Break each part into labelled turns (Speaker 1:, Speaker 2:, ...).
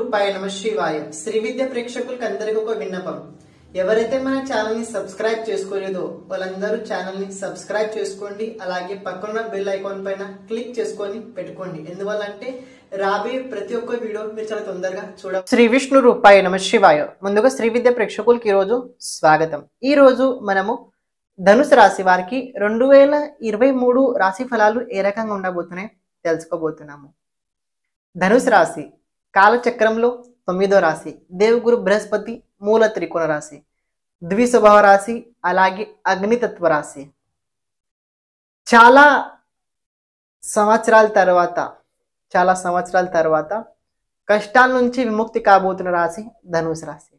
Speaker 1: రూపాయ నమ శివాయ శ్రీ విద్య ప్రేక్షకులకు అందరికీ ఒక విన్నపం ఎవరైతే మన ఛానల్ ని సబ్స్క్రైబ్ చేసుకోలేదో వాళ్ళందరూ ఛానల్ ని సబ్స్క్రైబ్ చేసుకోండి అలాగే పక్కన బెల్ ఐకాన్ పైన క్లిక్ చేసుకొని పెట్టుకోండి ఎందువల్ల అంటే రాబోయే ప్రతి ఒక్క వీడియో మీరు చాలా తొందరగా చూడ శ్రీ విష్ణు రూపాయ నమ శివాయ ముందుగా శ్రీ విద్య ప్రేక్షకులకి ఈ రోజు స్వాగతం ఈ రోజు మనము ధనుసు రాశి వారికి రెండు వేల ఇరవై మూడు రాశి ఫలాలు ఏ రకంగా ఉండబోతున్నాయి తెలుసుకోబోతున్నాము ధనుసు రాశి కాలచక్రంలో తొమ్మిదో రాశి దేవుగురు బృహస్పతి మూల త్రికోణ రాశి ద్విస్వభావ రాశి అలాగే అగ్నితత్వ రాశి చాలా సంవత్సరాల తర్వాత చాలా సంవత్సరాల తర్వాత కష్టాల నుంచి విముక్తి కాబోతున్న రాశి ధనుసు రాశి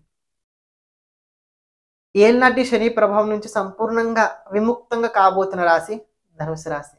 Speaker 1: ఏళ్ళనాటి శని ప్రభావం నుంచి సంపూర్ణంగా విముక్తంగా కాబోతున్న రాశి ధనుసు రాశి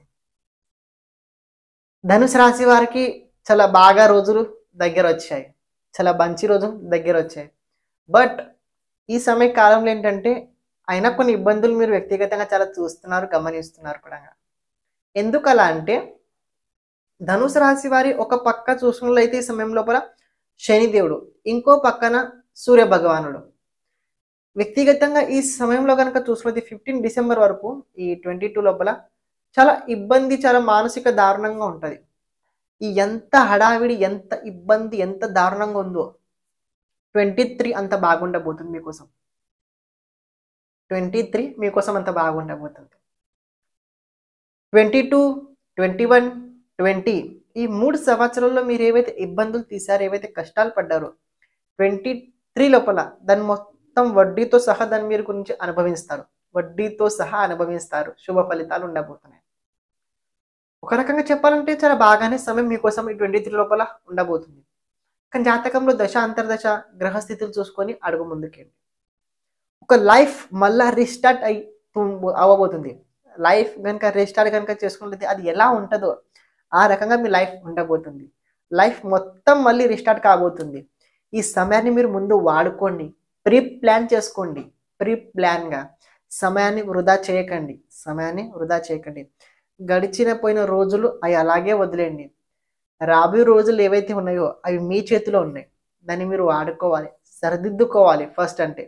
Speaker 1: ధనుసు రాశి వారికి చాలా బాగా రోజులు దగ్గర వచ్చాయి చాలా మంచి రోజులు దగ్గర వచ్చాయి బట్ ఈ సమయ కాలంలో ఏంటంటే అయినా కొన్ని ఇబ్బందులు మీరు వ్యక్తిగతంగా చాలా చూస్తున్నారు గమనిస్తున్నారు కూడా ఎందుకు అలా అంటే ధనుసు రాశి వారి ఒక పక్క చూసుకున్నట్లయితే ఈ సమయం లోపల శనిదేవుడు ఇంకో పక్కన సూర్య భగవానుడు వ్యక్తిగతంగా ఈ సమయంలో కనుక చూసుకున్నది ఫిఫ్టీన్ డిసెంబర్ వరకు ఈ ట్వంటీ టూ లోపల చాలా ఇబ్బంది చాలా మానసిక దారుణంగా ఉంటుంది ఈ ఎంత హడావిడి ఎంత ఇబ్బంది ఎంత దారుణంగా ఉందో ట్వంటీ త్రీ అంత బాగుండబోతుంది మీకోసం ట్వంటీ త్రీ మీకోసం అంత బాగుండబోతుంది twenty two twenty one twenty ఈ మూడు సంవత్సరాల్లో మీరు ఏవైతే ఇబ్బందులు తీశారో ఏవైతే కష్టాలు పడ్డారో ట్వంటీ త్రీ లోపల దాని మొత్తం వడ్డీతో సహా దాని మీరు గురించి అనుభవిస్తారు వడ్డీతో సహా అనుభవిస్తారు శుభ ఫలితాలు ఉండబోతున్నాయి ఒక రకంగా చెప్పాలంటే చాలా బాగానే సమయం మీకోసం ఈ ట్వంటీ త్రీ లోపల ఉండబోతుంది కానీ జాతకంలో దశ అంతర్దశ గ్రహస్థితులు చూసుకొని అడుగు ముందుకేంటి ఒక లైఫ్ మళ్ళా రీస్టార్ట్ అయి అవ్వబోతుంది లైఫ్ కనుక రీస్టార్ట్ కనుక చేసుకుంటే అది ఎలా ఉంటుందో ఆ రకంగా మీ లైఫ్ ఉండబోతుంది లైఫ్ మొత్తం మళ్ళీ రీస్టార్ట్ కాబోతుంది ఈ సమయాన్ని మీరు ముందు వాడుకోండి ప్రీ ప్లాన్ చేసుకోండి ప్రీ ప్లాన్గా సమయాన్ని వృధా చేయకండి సమయాన్ని వృధా చేయకండి గడిచిన పోయిన రోజులు అవి అలాగే వదిలేయండి రాబోయే రోజులు ఏవైతే ఉన్నాయో అవి మీ చేతిలో ఉన్నాయి దాన్ని మీరు వాడుకోవాలి సరిదిద్దుకోవాలి ఫస్ట్ అంటే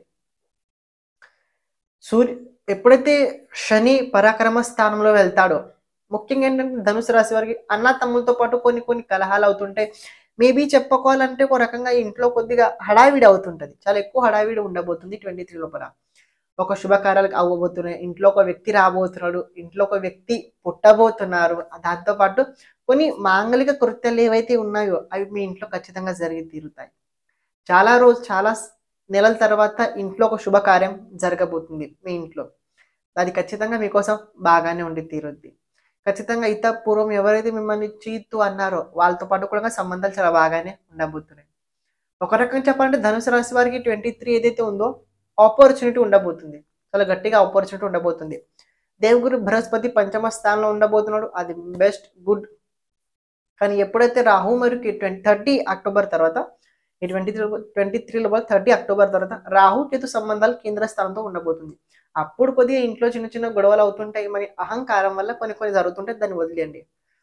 Speaker 1: సూర్య ఎప్పుడైతే శని పరాక్రమ స్థానంలో వెళ్తాడో ముఖ్యంగా ఏంటంటే ధనుసు రాశి వారికి అన్న తమ్ములతో పాటు కొన్ని కొన్ని కలహాలు అవుతుంటాయి మేబీ చెప్పుకోవాలంటే ఒక రకంగా ఇంట్లో కొద్దిగా హడావిడి అవుతుంటది చాలా ఎక్కువ హడావిడి ఉండబోతుంది ట్వంటీ త్రీ లోపల ఒక శుభకార్యాలకు అవ్వబోతున్నాయి ఇంట్లో ఒక వ్యక్తి రాబోతున్నాడు ఇంట్లో ఒక వ్యక్తి పుట్టబోతున్నారు దాంతోపాటు కొన్ని మాంగళిక కృత్యాలు ఏవైతే ఉన్నాయో అవి మీ ఇంట్లో ఖచ్చితంగా జరిగి తీరుతాయి చాలా రోజు చాలా నెలల తర్వాత ఇంట్లో ఒక శుభకార్యం జరగబోతుంది మీ ఇంట్లో అది ఖచ్చితంగా మీకోసం బాగానే ఉండి తీరుద్ది ఖచ్చితంగా ఇత పూర్వం ఎవరైతే మిమ్మల్ని చీత్తు అన్నారో వాళ్ళతో పాటు కూడా సంబంధాలు చాలా బాగానే ఉండబోతున్నాయి ఒక రకంగా చెప్పాలంటే ధనుసు రాశి వారికి ట్వంటీ త్రీ ఏదైతే ఉందో ఆపర్చునిటీ ఉండబోతుంది చాలా గట్టిగా ఆపర్చునిటీ ఉండబోతుంది దేవుగురు బృహస్పతి పంచమ స్థానంలో ఉండబోతున్నాడు అది బెస్ట్ గుడ్ కానీ ఎప్పుడైతే రాహు మరియు ట్వంటీ థర్టీ అక్టోబర్ తర్వాత ఈ ట్వంటీ త్రీ ట్వంటీ త్రీలో థర్టీ అక్టోబర్ తర్వాత రాహు కేతు సంబంధాలు కేంద్ర స్థానంతో ఉండబోతుంది అప్పుడు కొద్దిగా ఇంట్లో చిన్న చిన్న గొడవలు అవుతుంటాయి మరి అహంకారం వల్ల కొన్ని కొన్ని జరుగుతుంటాయి దాన్ని వదిలేయండి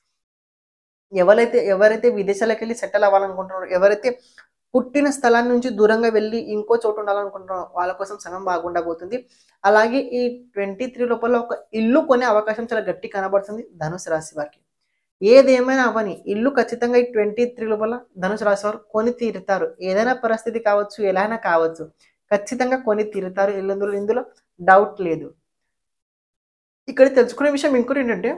Speaker 1: ఎవరైతే ఎవరైతే విదేశాలకు వెళ్ళి సెటిల్ అవ్వాలనుకుంటున్నారో ఎవరైతే పుట్టిన స్థలాన్ని నుంచి దూరంగా వెళ్ళి ఇంకో చోటు ఉండాలనుకుంటున్నారో వాళ్ళ కోసం సమయం బాగుండబోతుంది అలాగే ఈ ట్వంటీ త్రీ లోపల ఒక ఇల్లు కొనే అవకాశం చాలా గట్టి కనబడుతుంది ధనుసు రాశి వారికి ఏదేమైనా అవని ఇల్లు ఖచ్చితంగా ఈ ట్వంటీ త్రీ లోపల ధనుసు రాశి వారు కొని తీరుతారు ఏదైనా పరిస్థితి కావచ్చు ఎలా అయినా కావచ్చు ఖచ్చితంగా కొని తీరుతారు ఇందులో ఇందులో డౌట్ లేదు ఇక్కడ తెలుసుకునే విషయం ఇంకోటి ఏంటంటే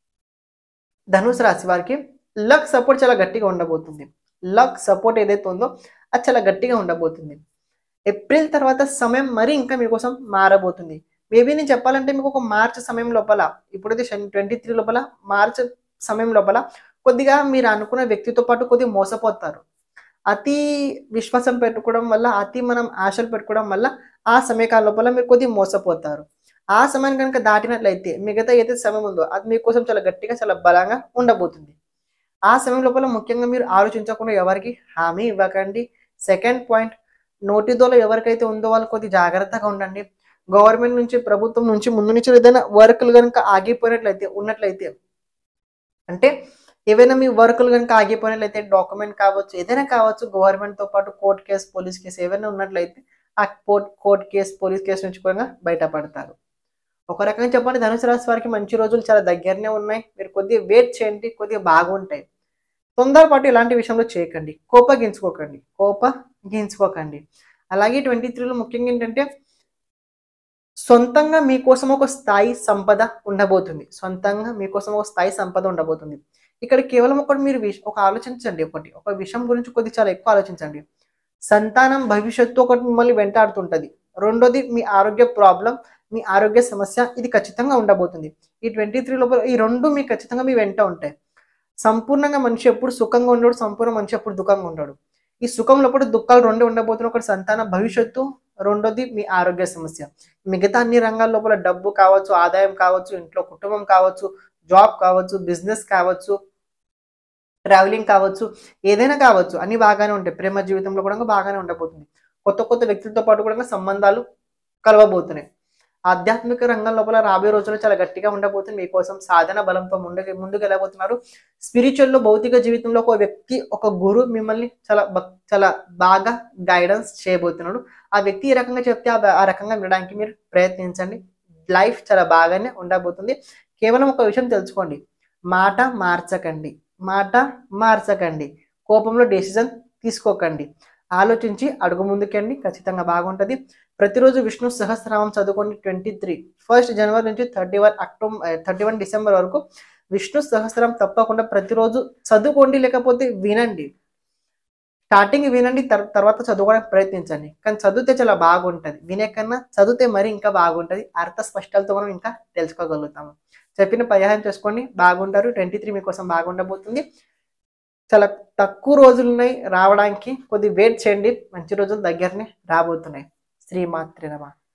Speaker 1: ధనుసు రాశి వారికి లక్ సపోర్ట్ చాలా గట్టిగా ఉండబోతుంది లక్ సపోర్ట్ ఏదైతే ఉందో అది చాలా గట్టిగా ఉండబోతుంది ఏప్రిల్ తర్వాత సమయం మరి ఇంకా మీకోసం మారబోతుంది మేబీ నేను చెప్పాలంటే మీకు ఒక మార్చ్ సమయం లోపల ఇప్పుడైతే ట్వంటీ త్రీ లోపల మార్చ్ సమయం లోపల కొద్దిగా మీరు అనుకున్న వ్యక్తితో పాటు కొద్దిగా మోసపోతారు అతి విశ్వాసం పెట్టుకోవడం వల్ల అతి మనం ఆశలు పెట్టుకోవడం వల్ల ఆ సమయకాల లోపల మీరు కొద్దిగా మోసపోతారు ఆ సమయం కనుక దాటినట్లయితే మిగతా ఏదైతే సమయం ఉందో అది మీకోసం చాలా గట్టిగా చాలా బలంగా ఉండబోతుంది ఆ సమయం లోపల ముఖ్యంగా మీరు ఆలోచించకుండా ఎవరికి హామీ ఇవ్వకండి సెకండ్ పాయింట్ నోటిదోలో ఎవరికైతే ఉందో వాళ్ళు కొద్ది జాగ్రత్తగా ఉండండి గవర్నమెంట్ నుంచి ప్రభుత్వం నుంచి ముందు నుంచి ఏదైనా వర్క్లు కనుక ఆగిపోయినట్లయితే ఉన్నట్లయితే అంటే ఏవైనా మీ వర్కులు కనుక ఆగిపోయినట్లయితే డాక్యుమెంట్ కావచ్చు ఏదైనా కావచ్చు గవర్నమెంట్ తో పాటు కోర్టు కేసు పోలీస్ కేసు ఏవైనా ఉన్నట్లయితే ఆ court court case police case నుంచి కూడా బయటపడతారు ఒక రకంగా చెప్పండి ధనుసు రాశి వారికి మంచి రోజులు చాలా దగ్గరనే ఉన్నాయి మీరు కొద్దిగా వెయిట్ చేయండి కొద్దిగా బాగుంటాయి తొందరపాటు ఇలాంటి విషయంలో చేయకండి కోపగించుకోకండి కోపగించుకోకండి అలాగే ట్వంటీ త్రీలో ముఖ్యంగా ఏంటంటే సొంతంగా మీకోసం ఒక స్థాయి సంపద ఉండబోతుంది సొంతంగా మీకోసం ఒక స్థాయి సంపద ఉండబోతుంది ఇక్కడ కేవలం ఒకటి మీరు విష- ఒక ఆలోచించండి ఒకటి ఒక విషయం గురించి కొద్ది చాలా ఎక్కువ ఆలోచించండి సంతానం భవిష్యత్తు ఒకటి మిమ్మల్ని వెంటాడుతుంటది రెండోది మీ ఆరోగ్య ప్రాబ్లం మీ ఆరోగ్య సమస్య ఇది ఖచ్చితంగా ఉండబోతుంది ఈ ట్వంటీ త్రీ లోపల ఈ రెండు మీకు ఖచ్చితంగా మీ వెంట ఉంటాయి సంపూర్ణంగా మనిషి ఎప్పుడు సుఖంగా ఉండడు సంపూర్ణ మనిషి ఎప్పుడు దుఃఖంగా ఉండడు ఈ సుఖం లోపల దుఃఖాలు రెండు ఉండబోతున్నాయి ఒకటి సంతాన భవిష్యత్తు రెండోది మీ ఆరోగ్య సమస్య మిగతా అన్ని రంగాల లోపల డబ్బు కావచ్చు ఆదాయం కావచ్చు ఇంట్లో కుటుంబం కావచ్చు జాబ్ కావచ్చు బిజినెస్ కావచ్చు ట్రావెలింగ్ కావచ్చు ఏదైనా కావచ్చు అన్ని బాగానే ఉంటాయి ప్రేమ జీవితంలో కూడా బాగానే ఉండబోతుంది కొత్త కొత్త వ్యక్తులతో పాటు కూడా సంబంధాలు కలవబోతున్నాయి ఆధ్యాత్మిక రంగం లోపల రాబోయే రోజుల్లో చాలా గట్టిగా ఉండబోతుంది మీకోసం సాధన బలంతో ముందుకు ముందుకు వెళ్ళబోతున్నారు స్పిరిచువల్ లో భౌతిక జీవితంలో ఒక వ్యక్తి ఒక గురు మిమ్మల్ని చాలా బక్- చాలా బాగా గైడెన్స్ చేయబోతున్నాడు ఆ వ్యక్తి ఏ రకంగా చెప్తే ఆ ఆ రకంగా వినడానికి మీరు ప్రయత్నించండి లైఫ్ చాలా బాగానే ఉండబోతుంది కేవలం ఒక విషయం తెలుసుకోండి మాట మార్చకండి మాట మార్చకండి కోపంలో డెసిజన్ తీసుకోకండి ఆలోచించి అడుగు ముందుకండి ఖచ్చితంగా బాగుంటుంది ప్రతిరోజు విష్ణు సహస్రనామం చదువుకోండి ట్వంటీ త్రీ ఫస్ట్ జనవరి నుంచి thirty one October thirty one December వరకు విష్ణు సహస్రం తప్పకుండా ప్రతిరోజు చదువుకోండి లేకపోతే వినండి స్టార్టింగ్ వినండి తర్- తర్వాత చదువుకోవడానికి ప్రయత్నించండి కానీ చదివితే చాలా బాగుంటుంది వినే కన్నా చదివితే మరి ఇంకా బాగుంటుంది అర్థ స్పష్టాలతో మనం ఇంకా తెలుసుకోగలుగుతాము చెప్పిన పరిహారం చేసుకోండి బాగుంటారు ట్వంటీ త్రీ మీకోసం బాగుండబోతుంది చాలా తక్కువ రోజులు ఉన్నాయి రావడానికి కొద్ది వెయిట్ చేయండి మంచి రోజులు దగ్గరనే రాబోతున్నాయి శ్రీమాత్రి నమ